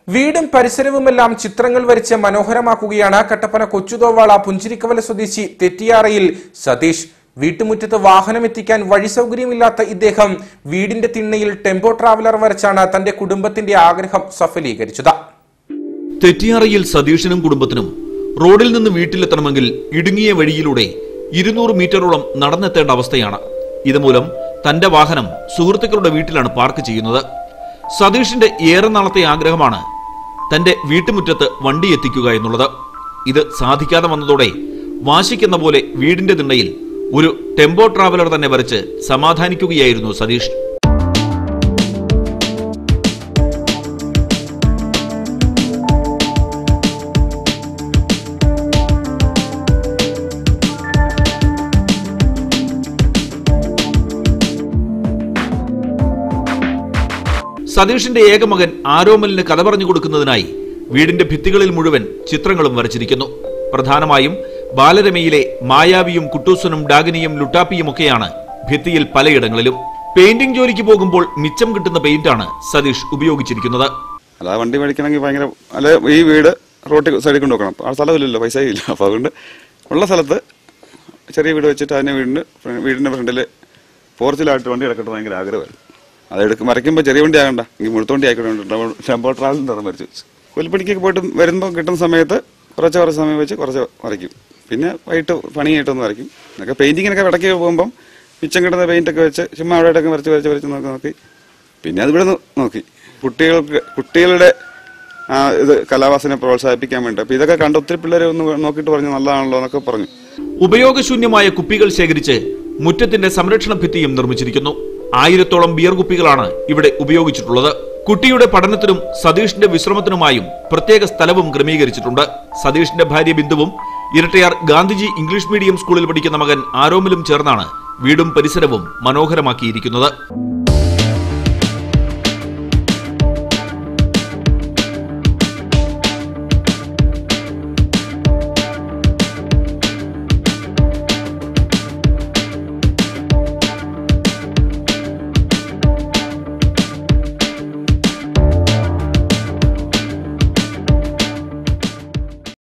വീടും പരിസരവുമെല്ലാം ചിത്രങ്ങൾ വരച്ച് മനോഹരമാക്കുകയാണ് കട്ടപ്പന കൊച്ചുതോവാള പുഞ്ചിരിക്കവല സ്വദേശി തെറ്റിയാറയിൽ സതീഷ് വീട്ടുമുറ്റത്ത് വാഹനമെത്തിക്കാൻ വഴി സൗകര്യമില്ലാത്ത ഇദ്ദേഹം വീടിന്റെ തിണ്ണയിൽ ടെമ്പോ ട്രാവലർ വരച്ചാണ് തന്റെ കുടുംബത്തിന്റെ ആഗ്രഹം സഫലീകരിച്ചത് തെറ്റിയാറയിൽ സതീഷിനും കുടുംബത്തിനും റോഡിൽ നിന്ന് വീട്ടിലെത്തണമെങ്കിൽ ഇടുങ്ങിയ വഴിയിലൂടെ ഇരുന്നൂറ് മീറ്ററോളം നടന്നെത്തേണ്ട അവസ്ഥയാണ് ഇതുമൂലം തന്റെ വാഹനം സുഹൃത്തുക്കളുടെ വീട്ടിലാണ് പാർക്ക് ചെയ്യുന്നത് സതീഷിന്റെ ഏറെ നാളത്തെ ആഗ്രഹമാണ് തന്റെ വീട്ടുമുറ്റത്ത് വണ്ടി എത്തിക്കുക എന്നുള്ളത് ഇത് സാധിക്കാതെ വന്നതോടെ വാശിക്കെന്ന പോലെ വീടിന്റെ തിണ്ണയിൽ ഒരു ടെമ്പോ ട്രാവലർ തന്നെ വരച്ച് സമാധാനിക്കുകയായിരുന്നു സതീഷ് സതീഷിന്റെ ഏക മകൻ ആരോമലിന് കഥ പറഞ്ഞു കൊടുക്കുന്നതിനായി വീടിന്റെ ഭിത്തികളിൽ മുഴുവൻ ചിത്രങ്ങളും വരച്ചിരിക്കുന്നു പ്രധാനമായും ബാലരമയിലെ മായാവിയും കുട്ടൂസനും ഡാഗിനിയും ലുട്ടാപ്പിയും ഒക്കെയാണ് ഭിത്തിയിൽ പലയിടങ്ങളിലും പെയിന്റിംഗ് ജോലിക്ക് പോകുമ്പോൾ മിച്ചം കിട്ടുന്ന പെയിന്റാണ് സതീഷ് ഉപയോഗിച്ചിരിക്കുന്നത് അല്ലാതെ വണ്ടി മേടിക്കണമെങ്കിൽ ഭയങ്കര അല്ലെ ഈ വീട് റോട്ടിൽ സൈഡിൽ കൊണ്ട് വെക്കണം ആ സ്ഥലമില്ലല്ലോ പൈസ ഇല്ല അപ്പോൾ അതുകൊണ്ട് ഉള്ള സ്ഥലത്ത് ചെറിയ വീട് വെച്ചിട്ട് അതിനെ വീടിന് ഫ്ര- വീടിന്റെ ഫ്രണ്ടിൽ പോർച്ചിലായിട്ട് വണ്ടി കിടക്കട്ടെ ഭയങ്കര ആഗ്രഹമായിരുന്നു അത് എടുക്കും വരയ്ക്കുമ്പോൾ ചെറിയ വണ്ടി ആകണ്ട എങ്കിൽ മുഴുത്തോണ്ടി ആയിക്കോട്ടെ ടെമ്പോ ട്രാവൽ നിറം വരച്ച് വെച്ചു കൂലിപ്പണിക്കൊക്കെ പോയിട്ട് വരുമ്പോൾ കിട്ടുന്ന സമയത്ത് കുറച്ച് കുറച്ച് സമയം വെച്ച് കുറച്ച് വരയ്ക്കും പിന്നെ വൈകിട്ട് പണി കഴിഞ്ഞിട്ടൊന്ന് വരയ്ക്കും എന്നൊക്കെ പെയിന്റിങ്ങിനൊക്കെ ഇടയ്ക്ക് പോകുമ്പം മിച്ചം കിട്ടുന്ന പെയിന്റ് ഒക്കെ വെച്ച് ചുമ്മാ അവിടെ ഇടയ്ക്ക് വരച്ച് വരച്ച് വരച്ച് നോക്കി നോക്കി പിന്നെ അത് ഇവിടെ നോക്കി കുട്ടികൾക്ക് കുട്ടികളുടെ ആ, ഇത് കലാവാസന പ്രോത്സാഹിപ്പിക്കാൻ വേണ്ടി അപ്പൊ ഇതൊക്കെ കണ്ട് ഒത്തിരി പിള്ളേരെ ഒന്ന് നോക്കിയിട്ട് പറഞ്ഞു നല്ലതാണല്ലോ എന്നൊക്കെ പറഞ്ഞു ഉപയോഗശൂന്യമായ കുപ്പികൾ ശേഖരിച്ച് മുറ്റത്തിന്റെ സംരക്ഷണ ഭിത്തിയും നിർമ്മിച്ചിരിക്കുന്നു ആയിരത്തോളം ബിയർ കുപ്പികളാണ് ഇവിടെ ഉപയോഗിച്ചിട്ടുള്ളത് കുട്ടിയുടെ പഠനത്തിനും സതീഷിന്റെ വിശ്രമത്തിനുമായും പ്രത്യേക സ്ഥലവും ക്രമീകരിച്ചിട്ടുണ്ട് സതീഷിന്റെ ഭാര്യ ബിന്ദുവും ഇരട്ടയാർ ഗാന്ധിജി ഇംഗ്ലീഷ് മീഡിയം സ്കൂളിൽ പഠിക്കുന്ന മകൻ ആരോമിലും ചേർന്നാണ് വീടും പരിസരവും മനോഹരമാക്കിയിരിക്കുന്നത്